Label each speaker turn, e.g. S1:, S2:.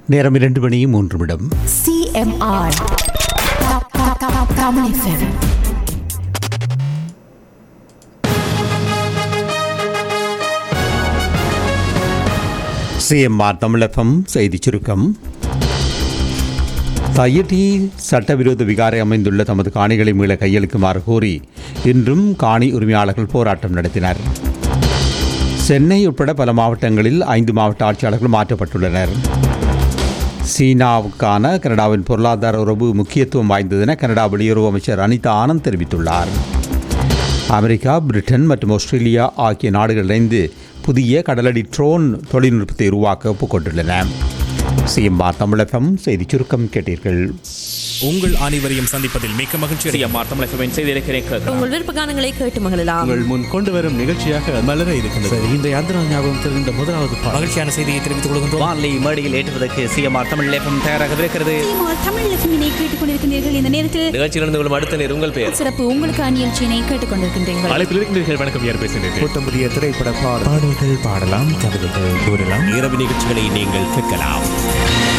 S1: நேரம் இரண்டு மணி மூன்று நிமிடம்
S2: CMR. Ka- ka- ka- Kamal FM.
S1: CMR Tamilagam செய்திச் சுருக்கம் தையட்டி சட்டவிரோத விகாரை அமைந்துள்ள தமது காணிகளை மீள கையளிக்குமாறு கோரி இன்றும் காணி உரிமையாளர்கள் போராட்டம் நடத்தினர் சென்னை உட்பட பல மாவட்டங்களில் ஐந்து மாவட்ட ஆட்சியாளர்கள் மாற்றப்பட்டுள்ளனர் சீனாவுக்கான கனடாவின் பொருளாதார உறவு முக்கியத்துவம் வாய்ந்ததென கனடா வெளியுறவு அமைச்சர் அனிதா ஆனந்த் தெரிவித்துள்ளார் அமெரிக்கா பிரிட்டன் மற்றும் ஆஸ்திரேலியா ஆகிய நாடுகள் இணைந்து புதிய கடலடி ட்ரோன் தொழில்நுட்பத்தை உருவாக்க ஒப்புக்கொண்டுள்ளன சிஎம்ஆர் தமிழகம் செய்திச் சுருக்கம் கேட்டீர்கள்
S3: உங்கள் அனைவரையும் சந்திப்பதில் மிக்க மகிழ்ச்சி
S4: சிஎம்ஆர் தமிழகவின் செய்திருக்கிறேன் கேட்கலாம்
S5: உங்கள் விருப்ப கானங்களை கேட்டு மகிழலாம்
S6: உங்கள் முன் கொண்டு வரும் நிகழ்ச்சியாக மலர இருக்கின்றது
S7: இன்றைய அந்த ஞாபகம் தெரிந்த முதலாவது பாடல்
S3: மகிழ்ச்சியான செய்தியை தெரிவித்துக் கொள்கின்றோம்
S4: வான்லி மேடையில் ஏற்றுவதற்கு சிஎம்ஆர் தமிழ் லேபம் தயாராக இருக்கிறது
S8: தமிழ் எஃப்எம்மினை கேட்டுக்கொண்டிருக்கிறீர்கள் இந்த நேரத்தில்
S4: நிகழ்ச்சியில் இருந்து கொள்ளும் அடுத்த நேர் உங்கள் பெயர்
S8: சிறப்பு உங்களுக்கு நிகழ்ச்சியினை கேட்டுக்கொண்டிருக்கின்றீர்கள்
S6: அழைப்பில் இருக்கின்றீர்கள் வணக்கம் யார் பேசுகிறீர்கள்
S7: புத்தம் புதிய திரைப்பட பாடல்
S3: பாடல்கள் பாடலாம் கவிதைகள் கூறலாம்
S4: இரவு நிகழ்ச்சிகளை நீங்கள் கேட்கலாம்